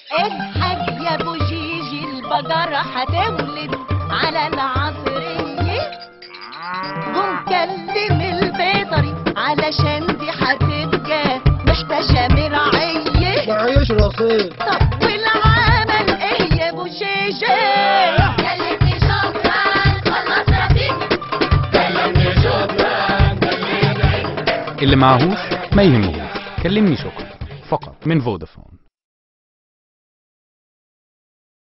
الحاج يا ابو جيجي البقرة هتولد على العصرية قوم كلم البيطري علشان دي هتبقى محتاجة مرعية معيش رصيد طب والعمل ايه يا ابو جيجي كلمني شكرا خلص رصيدي اللي معهوش ما يهمهوش كلمني شكرا فقط من فودافون